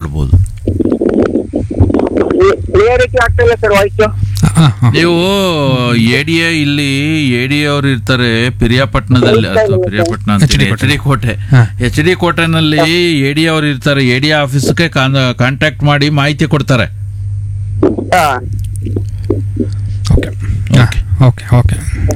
ಮಾಡ್ಬೋದು ಕ್ಲಿಯರಿಟಿ ಆಗ್ತಾ ಇಲ್ಲ ಸರ್ ವಾಯ್ಸು ಹಾಂ ಹಾಂ ನೀವು ಎಡಿಎ ಇಲ್ಲಿ ಎಡಿಎ ಅವ್ರು ಇರ್ತಾರೆ ಪಿರಿಯಾಪಟ್ಟಣದಲ್ಲಿ ಅಥವಾ ಪಿರಿಯಾಪಟ್ಟಣ ಅಂತೀನಿ ಎಚ್ ಡಿ ಕೋಟೆ ಹಾ. ಎಚ್ ಡಿ ಕೋಟೆನಲ್ಲಿ ಎಡಿ ಅವ್ರು ಇರ್ತಾರೆ ಎಡಿ ಆಫೀಸ್ಗೆ ಕಾಂಟ್ಯಾಕ್ಟ್ ಮಾಡಿ ಮಾಹಿತಿ ಕೊಡ್ತಾರೆ ಹಾ ಓಕೆ ಓಕೆ ಓಕೆ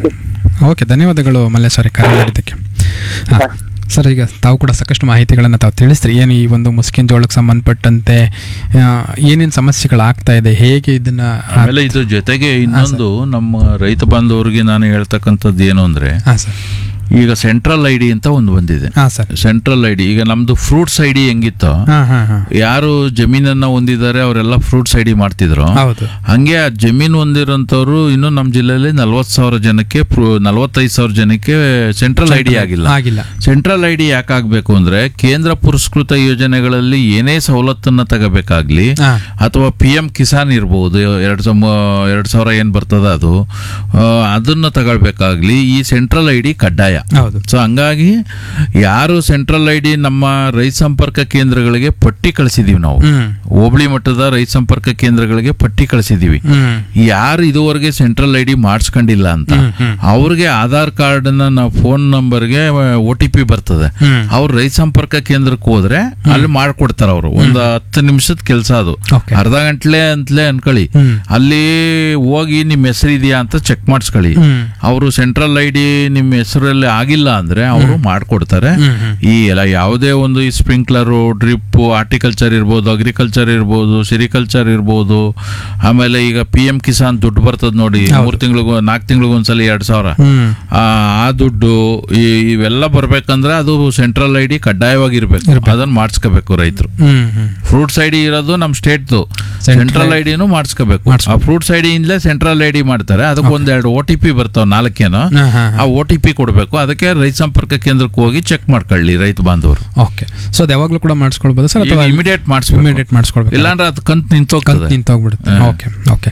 ಓಕೆ ಧನ್ಯವಾದಗಳು ಮಲ್ಲೇಶ್ವರಿ ಕರೆ ಮಾಡಿದ್ದಕ್ಕೆ ಹಾಂ ಸರ್ ಈಗ ತಾವು ಕೂಡ ಸಾಕಷ್ಟು ಮಾಹಿತಿಗಳನ್ನು ತಾವು ತಿಳಿಸ್ರಿ ಏನು ಈ ಒಂದು ಮುಸ್ಕಿನ್ ಜೋಳಕ್ಕೆ ಸಂಬಂಧಪಟ್ಟಂತೆ ಏನೇನು ಸಮಸ್ಯೆಗಳಾಗ್ತಾ ಇದೆ ಹೇಗೆ ಇದನ್ನ ಆಮೇಲೆ ಇದು ಜೊತೆಗೆ ಇನ್ನೊಂದು ನಮ್ಮ ರೈತ ಬಾಂಧವರಿಗೆ ನಾನು ಹೇಳ್ತಕ್ಕಂಥದ್ದು ಏನು ಅಂದ್ರೆ ಹಾಂ ಸರ್ ಈಗ ಸೆಂಟ್ರಲ್ ಐ ಡಿ ಅಂತ ಒಂದು ಬಂದಿದೆ ಹಾಂ ಸರ್ ಸೆಂಟ್ರಲ್ ಐ ಡಿ ಈಗ ನಮ್ದು ಫ್ರೂಟ್ಸ್ ಐ ಡಿ ಹೆಂಗಿತ್ತೋ ಹಾಂ ಹಾಂ ಹಾಂ ಯಾರು ಜಮೀನನ್ನ ಹೊಂದಿದ್ದಾರೆ ಅವರೆಲ್ಲ ಫ್ರೂಟ್ಸ್ ಐ ಡಿ ಮಾಡ್ತಿದ್ರು ಹೌದು ಹಂಗೆ ಆ ಜಮೀನು ಹೊಂದಿರೋಂಥವ್ರು ಇನ್ನು ನಮ್ಮ ಜಿಲ್ಲೆಯಲ್ಲಿ ನಲ್ವತ್ತು ಸಾವಿರ ಜನಕ್ಕೆ ನಲ್ವತ್ತೈದು ಸಾವಿರ ಜನಕ್ಕೆ ಸೆಂಟ್ರಲ್ ಐ ಡಿ ಆಗಿಲ್ಲ ಆಗಿಲ್ಲ ಸೆಂಟ್ರಲ್ ಐ ಡಿ ಯಾಕೆ ಆಗಬೇಕು ಅಂದ್ರೆ ಕೇಂದ್ರ ಪುರಸ್ಕೃತ ಯೋಜನೆಗಳಲ್ಲಿ ಏನೇ ಸವಲತ್ತನ್ನ ತಗೋಬೇಕಾಗ್ಲಿ ಹಾಂ ಅಥವಾ ಪಿ ಎಂ ಕಿಸಾನ್ ಇರ್ಬೋದು ಎರಡು ಸಮ ಎರಡು ಸಾವಿರ ಏನು ಬರ್ತದ ಅದು ಆ, ಅದನ್ನ ತಗೊಳ್ಬೇಕಾಗ್ಲಿ ಈ ಸೆಂಟ್ರಲ್ ಐ ಡಿ ಕಡ್ಡಾಯ ಹೌದು ಸೊ ಹಂಗಾಗಿ ಯಾರು ಸೆಂಟ್ರಲ್ ಐ ಡಿ ನಮ್ಮ ರೈತ ಸಂಪರ್ಕ ಕೇಂದ್ರಗಳಿಗೆ ಪಟ್ಟಿ ಕಳಿಸಿದೀವಿ ನಾವು ಹ್ಮ್ ಹೋಬಳಿ ಮಟ್ಟದ ರೈತ ಸಂಪರ್ಕ ಕೇಂದ್ರಗಳಿಗೆ ಪಟ್ಟಿ ಕಳಿಸಿದೀವಿ ಹ್ಮ್ ಯಾರು ಇದುವರೆಗೆ ಸೆಂಟ್ರಲ್ ಐ ಡಿ ಮಾಡಿಸ್ಕೊಂಡಿಲ್ಲ ಅಂತ ಹ್ಮ್, ಹ್ಮ್. ಅವ್ರಿಗೆ ಆಧಾರ್ ಕಾರ್ಡ್ ನಾವು ಫೋನ್ ನಂಬರ್ಗೆ ಒ ಟಿ ಪಿ ಬರ್ತದೆ ಹ್ಮ್ ಅವ್ರು ರೈತ ಸಂಪರ್ಕ ಕೇಂದ್ರಕ್ಕೆ ಹೋದ್ರೆ ಅಲ್ಲಿ ಮಾಡ್ಕೊಡ್ತಾರ ಅವರು ಒಂದು ಹತ್ತು ನಿಮಿಷದ ಕೆಲಸ ಅದು Okay. ಅರ್ಧ ಗಂಟ್ಲೆ ಅಂತಲೇ ಅನ್ಕೊಳ್ಳಿ ಹ್ಮ್. ಅಲ್ಲಿ ಹೋಗಿ ನಿಮ್ಮ ಹೆಸರು ಇದೆಯಾ ಅಂತ ಚೆಕ್ ಮಾಡಿಸ್ಕೊಳ್ಳಿ ಹ್ಮ್ ಅವರು ಸೆಂಟ್ರಲ್ ಐ ಡಿ ನಿಮ್ಮ ಹೆಸರಲ್ಲಿ ಆಗಿಲ್ಲ ಅಂದ್ರೆ ಅವರು ಮಾಡ್ಕೊಡ್ತಾರೆ ಹ್ಮ್ ಹ್ಮ್ ಈ ಎಲ್ಲ ಯಾವುದೇ ಒಂದು ಈ ಸ್ಪ್ರಿಂಕ್ಲರು ಡ್ರಿಪ್ ಆರ್ಟಿಕಲ್ಚರ್ ಇರ್ಬೋದು ಅಗ್ರಿಕಲ್ಚರ್ ಇರ್ಬೋದು ಸಿರಿಕಲ್ಚರ್ ಇರ್ಬೋದು ಆಮೇಲೆ ಈಗ ಪಿ ಎಂ ಕಿಸಾನ್ ದುಡ್ಡು ಬರ್ತದ ನೋಡಿ ಮೂರು ತಿಂಗಳಿಗೂ ನಾಲ್ಕು ತಿಂಗಳಿಗೂ ಒಂದ್ಸಲ ಎರಡ್ ಸಾವಿರ ಹ್ಮ್ ಆ ಆ ದುಡ್ಡು ಈ ಇವೆಲ್ಲ ಬರ್ಬೇಕಂದ್ರೆ ಅದು ಸೆಂಟ್ರಲ್ ಐ ಡಿ ಕಡ್ಡಾಯವಾಗಿರ್ಬೇಕು ಅದನ್ನ ಮಾಡಿಸ್ಕೋಬೇಕು ರೈತರು ಹ್ಮ್ ಹ್ಮ್ ಫ್ರೂಟ್ಸ್ ಐ ಡಿ ಇರೋದು ನಮ್ಮ ಸ್ಟೇಟ್ದು ಸೆಂಟ್ರಲ್ ಐ ಡಿನೂ ಮಾಡಿಸ್ಕೋಬೇಕು ಆ ಫ್ರೂಟ್ಸ್ ಐ ಡಿ ಇಂದಲೇ ಸೆಂಟ್ರಲ್ ಐ ಡಿ ಮಾಡ್ತಾರೆ ಅದಕ್ಕೆ ಒಂದೆರಡು ಓ ಟಿ ಪಿ ಬರ್ತಾವ ನಾಲ್ಕೇನೋ ಹಾ ಹಾ ಆ ಓ ಟಿ ಪಿ ಕೊಡಬೇಕು ಅದಕ್ಕೆ ರೈತ ಸಂಪರ್ಕ ಕೇಂದ್ರಕ್ಕೆ ಹೋಗಿ ಚೆಕ್ ಮಾಡ್ಕೊಳ್ಳಿ ರೈತ ಬಾಂಧವರು ಓಕೆ ಸೊ ಅದು ಯಾವಾಗಲೂ ಕೂಡ ಮಾಡಿಸ್ಕೊಳ್ಬೋದು ಸರ್ ಅಥವಾ ಇಮಿಡಿಯೇಟ್ ಮಾಡಿಸ್ಬೇಕು ಇಮಿಡಿಯೇಟ್ ಮಾಡಿಸ್ಕೊಳ್ಬೇಕು ಇಲ್ಲಾಂದ್ರೆ ಅದು ಕಂತು ನಿಂತೋಗ್ತದೆ ನಿಂತೋಗ್ಬಿಡುತ್ತೆ ಓಕೆ ಓಕೆ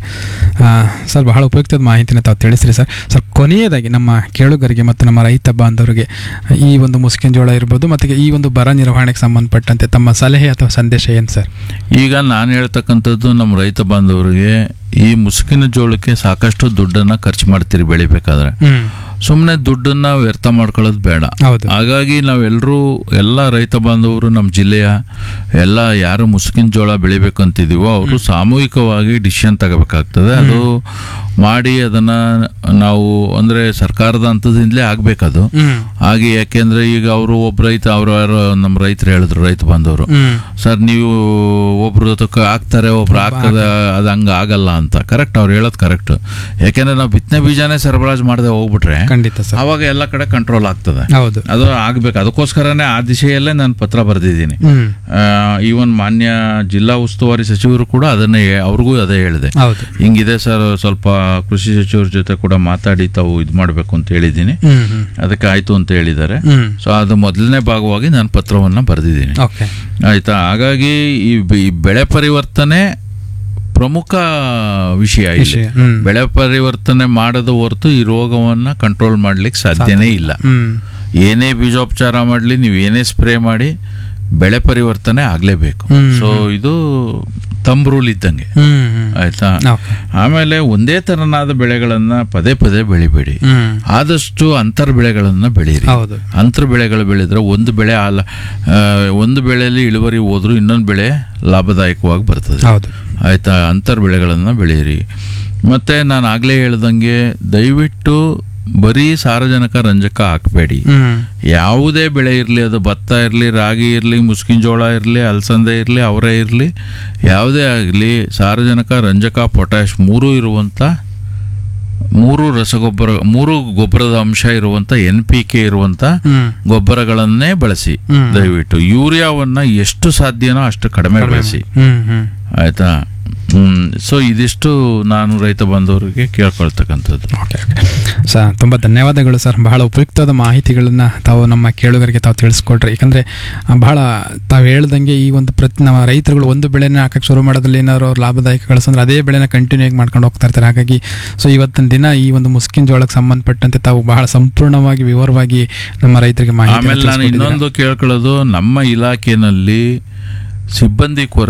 ಸರ್ ಬಹಳ ಉಪಯುಕ್ತದ ಮಾಹಿತಿನ ತಾವು ತಿಳಿಸ್ರಿ ಸರ್ ಸರ್ ಕೊನೆಯದಾಗಿ ನಮ್ಮ ಕೇಳುಗರಿಗೆ ಮತ್ತು ನಮ್ಮ ರೈತ ಬಾಂಧವರಿಗೆ ಈ ಒಂದು ಮುಸ್ಕಿನ ಜೋಳ ಇರ್ಬೋದು ಮತ್ತು ಈ ಒಂದು ಬರ ನಿರ್ವಹಣೆಗೆ ಸಂಬಂಧಪಟ್ಟಂತೆ ತಮ್ಮ ಸಲಹೆ ಅಥವಾ ಸಂದೇಶ ಏನು ಸರ್ ಈಗ ನಾನು ಹೇಳ್ತಕ್ಕಂಥದ್ದು ನಮ್ಮ ರೈತ ಬಾಂಧವರಿಗೆ ಈ ಮುಸುಕಿನ ಜೋಳಕ್ಕೆ ಸಾಕಷ್ಟು ದುಡ್ಡನ್ನ ಖರ್ಚು ಮಾಡ್ತೀರಿ ಬೆಳಿಬೇಕಾದ್ರೆ ಹ್ಮ್ ಸುಮ್ಮನೆ ದುಡ್ಡನ್ನ ವ್ಯರ್ಥ ಮಾಡ್ಕೊಳ್ಳೋದು ಬೇಡ ಹೌದು ಹಾಗಾಗಿ ನಾವೆಲ್ಲರೂ ಎಲ್ಲ ರೈತ ಬಾಂಧವರು ನಮ್ಮ ಜಿಲ್ಲೆಯ ಎಲ್ಲ ಯಾರು ಮುಸುಕಿನ ಜೋಳ ಬೆಳಿಬೇಕು ಅಂತಿದೀವೋ ಅವರು ಸಾಮೂಹಿಕವಾಗಿ ಡಿಸಿಷನ್ ತಗೋಬೇಕಾಗ್ತದೆ ಅದು ಮಾಡಿ ಅದನ್ನ ನಾವು ಅಂದ್ರೆ ಸರ್ಕಾರದ ಹಂತದಿಂದಲೇ ಆಗ್ಬೇಕದು ಹ್ಮ್ ಹಾಗೆ ಯಾಕೆಂದ್ರೆ ಈಗ ಅವರು ಒಬ್ಬ ರೈತ ಅವ್ರು ಯಾರೋ ನಮ್ಮ ರೈತರು ಹೇಳಿದ್ರು ರೈತ ಬಾಂಧವರು ಹ್ಮ್ ಸರ್ ನೀವು ಒಬ್ರು ಅದಕ್ಕೆ ಹಾಕ್ತಾರೆ ಒಬ್ರು ಹಾಕದ ಅದು ಹಂಗ ಆಗಲ್ಲ ಅಂತ ಕರೆಕ್ಟ್ ಅವ್ರು ಹೇಳೋದು ಕರೆಕ್ಟ್ ಯಾಕೆಂದ್ರೆ ನಾವು ಬಿತ್ತನೆ ಬೀಜನೇ ಸರಬರಾಜು ಮಾಡದೆ ಹೋಗ್ಬಿಟ್ರೆ ಖಂಡಿತ ಸರ್ ಅವಾಗ ಎಲ್ಲ ಕಡೆ ಕಂಟ್ರೋಲ್ ಆಗ್ತದೆ ಹೌದು ಅದು ಆಗ್ಬೇಕು ಅದಕ್ಕೋಸ್ಕರನೇ ಆ ದಿಶೆಯಲ್ಲೇ ನಾನು ಪತ್ರ ಬರೆದಿದ್ದೀನಿ ಹ್ಮ್ ಈವನ್ ಮಾನ್ಯ ಜಿಲ್ಲಾ ಉಸ್ತುವಾರಿ ಸಚಿವರು ಕೂಡ ಅದನ್ನೇ ಹೇ- ಅವ್ರಿಗೂ ಅದೇ ಹೇಳಿದೆ ಹೌದು ಹಿಂಗಿದೆ ಸರ್ ಸ್ವಲ್ಪ ಕೃಷಿ ಸಚಿವರ ಜೊತೆ ಕೂಡ ಮಾತಾಡಿ ತಾವು ಇದು ಮಾಡಬೇಕು ಅಂತ ಹೇಳಿದ್ದೀನಿ ಹ್ಮ್ ಹ್ಮ್ ಅದಕ್ಕೆ ಆಯ್ತು ಅಂತ ಹೇಳಿದ್ದಾರೆ ಹ್ಮ್ ಸೊ ಅದು ಮೊದಲನೇ ಭಾಗವಾಗಿ ನಾನು ಪತ್ರವನ್ನು ಬರೆದಿದ್ದೀನಿ ಓಕೆ ಆಯ್ತಾ ಹಾಗಾಗಿ ಈ ಬೆ- ಈ ಬೆಳೆ ಪರಿವರ್ತನೆ ಪ್ರಮುಖ ವಿಷಯ ಇಲ್ಲಿ ವಿಷಯ ಹ್ಮ್ ಬೆಳೆ ಪರಿವರ್ತನೆ ಮಾಡದ ಹೊರತು ಈ ರೋಗವನ್ನ ಕಂಟ್ರೋಲ್ ಮಾಡ್ಲಿಕ್ಕೆ ಸಾಧ್ಯನೇ ಇಲ್ಲ ಹ್ಮ್ ಏನೇ ಬೀಜೋಪಚಾರ ಮಾಡಲಿ ನೀವು ಏನೇ ಸ್ಪ್ರೇ ಮಾಡಿ ಬೆಳೆ ಪರಿವರ್ತನೆ ಆಗ್ಲೇಬೇಕು ಹ್ಮ್. ಸೊ ಇದು ತಂಬ್ ರೂಲ್ ಇದ್ದಂಗೆ ಹ್ಮ್ ಹ್ಮ್ ಆಯ್ತಾ ಓಕೆ ಆಮೇಲೆ ಒಂದೇ ತರನಾದ ಬೆಳೆಗಳನ್ನ ಪದೇ ಪದೇ ಬೆಳಿಬೇಡಿ ಹ್ಮ್ ಆದಷ್ಟು ಅಂತರ್ ಬೆಳೆಗಳನ್ನ ಬೆಳೀರಿ ಹೌದು ಅಂತರ ಬೆಳೆಗಳು ಬೆಳೆದ್ರೆ ಒಂದು ಬೆಳೆ ಆಲ ಆ, ಒಂದು ಬೆಳೆಯಲ್ಲಿ ಇಳುವರಿ ಹೋದ್ರೂ ಇನ್ನೊಂದು ಬೆಳೆ ಲಾಭದಾಯಕವಾಗಿ ಬರ್ತದೆ ಹೌದು ಆಯ್ತಾ ಅಂತರ್ ಬೆಳೆಗಳನ್ನು ಬೆಳೀರಿ ಮತ್ತೆ ನಾನು ಆಗ್ಲೇ ಹೇಳ್ದಂಗೆ ದಯವಿಟ್ಟು ಬರೀ ಸಾರಜನಕ ರಂಜಕ ಹಾಕಬೇಡಿ ಹ್ಮ್ ಯಾವುದೇ ಬೆಳೆ ಇರಲಿ ಅದು ಭತ್ತ ಇರಲಿ ರಾಗಿ ಇರಲಿ ಮುಸ್ಕಿನ ಜೋಳ ಇರಲಿ ಅಲಸಂದೆ ಇರಲಿ ಅವರೇ ಇರಲಿ ಯಾವುದೇ ಆಗಲಿ ಸಾರಜನಕ ರಂಜಕ ಪೊಟ್ಯಾಶ್ ಮೂರೂ ಇರುವಂಥ ಮೂರು ರಸಗೊಬ್ಬರ ಮೂರು ಗೊಬ್ಬರದ ಅಂಶ ಇರುವಂಥ ಎನ್ ಪಿ ಕೆ ಇರುವಂಥ ಹ್ಮ್ ಗೊಬ್ಬರಗಳನ್ನೇ ಬಳಸಿ ಹ್ಮ್. ದಯವಿಟ್ಟು ಯೂರಿಯಾವನ್ನ ಎಷ್ಟು ಸಾಧ್ಯನೋ ಅಷ್ಟು ಕಡಿಮೆ ಬಳಸಿ ಹ್ಮ್ ಹ್ಮ್ ಆಯ್ತಾ ಹ್ಮ್ ಸೊ ಇದಿಷ್ಟು ನಾನು ರೈತ ಬಂಧುವರಿಗೆ ಕೇಳ್ಕೊಳ್ತಕ್ಕಂಥದ್ದು ಓಕೆ ಓಕೆ ಸರ್ ತುಂಬ ಧನ್ಯವಾದಗಳು ಸರ್ ಬಹಳ ಉಪಯುಕ್ತವಾದ ಮಾಹಿತಿಗಳನ್ನು ತಾವು ನಮ್ಮ ಕೇಳುಗರಿಗೆ ತಾವು ತಿಳಿಸ್ಕೊಟ್ರಿ ಯಾಕಂದರೆ ಬಹಳ ತಾವು ಹೇಳ್ದಂಗೆ ಈ ಒಂದು ಪ್ರತಿ ನಮ್ಮ ರೈತರುಗಳು ಒಂದು ಬೆಳೆನ ಹಾಕಕ್ಕೆ ಶುರು ಮಾಡೋದ್ರಲ್ಲಿ ಏನಾದ್ರು ಅವ್ರು ಲಾಭದಾಯಕ ಗಳಿಸಂದ್ರೆ ಅದೇ ಬೆಳೆನ ಕಂಟಿನ್ಯೂ ಆಗಿ ಮಾಡ್ಕೊಂಡು ಹೋಗ್ತಾ ಇರ್ತಾರೆ ಹಾಗಾಗಿ ಸೊ ಇವತ್ತಿನ ದಿನ ಈ ಒಂದು ಮುಸ್ಕಿನ್ ಜೋಳಕ್ಕೆ ಸಂಬಂಧಪಟ್ಟಂತೆ ತಾವು ಬಹಳ ಸಂಪೂರ್ಣವಾಗಿ ವಿವರವಾಗಿ ನಮ್ಮ ರೈತರಿಗೆ ಮಾಹಿತಿ ಆಮೇಲೆ ನಾನು ಇನ್ನೊಂದು ಕೇಳ್ಕೊಳ್ಳೋದು ನಮ್ಮ ಇಲಾಖೆನಲ್ಲಿ ಸಿಬ್ಬಂದಿ ಕೊರತೆ